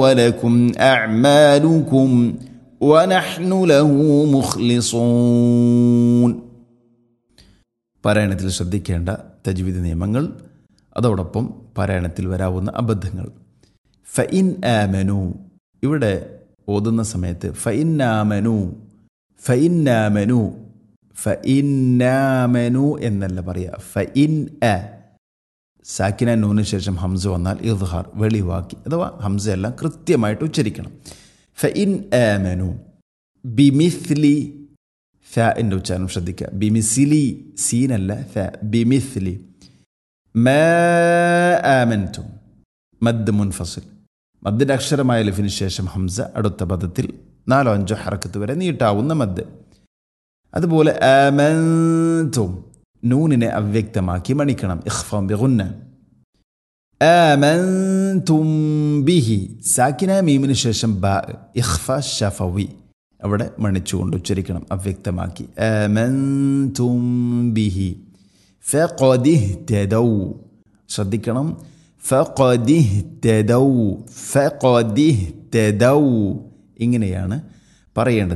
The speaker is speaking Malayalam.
ولكم أعمالكم ونحن له مخلصون പാരായണത്തിൽ ശ്രദ്ധിക്കേണ്ട തജ്വീദ് നിയമങ്ങൾ അതോടൊപ്പം പാരായണത്തിൽ വരാവുന്ന അബദ്ധങ്ങൾ ഫഇൻ ആമനു ഇവിടെ ഓതുന്ന സമയത്ത് ഫഇന്നാമനു ഫഇന്നാമനു ഫഇന്നാമനു എന്നല്ല പറയുക ഫഇൻ അ സാക്കിന നൂന് ശേഷം ഹംസ വന്നാൽ ഇദ്ഹാർ വെളിവാക്കി അഥവാ ഹംസ എല്ലാം കൃത്യമായിട്ട് ഉച്ചരിക്കണം ഫഇൻ ആമനു ബിമിസ്ലി ഫ എൻ്റെ ഉച്ചാരണം ശ്രദ്ധിക്കുക ബിമിസിലി സീനല്ല ഫ ബിമിസ്ലി മാ ആമൻതും മദ് മുൻഫസിൽ മദ്ദിൻ്റെ അക്ഷരമായ ലിഫിന് ശേഷം ഹംസ അടുത്ത പദത്തിൽ നാലോ അഞ്ചോ ഹറക്കത്ത് വരെ നീട്ടാവുന്ന മദ് അതുപോലെ ആമൻതും നൂനിനെ അവ്യക്തമാക്കി മണിക്കണം ഇഖ്ഫാം ബിഗുന്ന ആമൻതും ബിഹി സാക്കിന മീമിന് ശേഷം ബ ഇഖ്ഫ ഷഫവി അവിടെ മണിച്ചുകൊണ്ട് ഉച്ചരിക്കണം അവ്യക്തമാക്കി ആമൻതും ബിഹി ഫഖദിഹ്തദൗ ശ്രദ്ധിക്കണം ഫഖദിഹ്തദൗ ഫഖദിഹ്തദൗ ഇങ്ങനെയാണ് പറയേണ്ടത്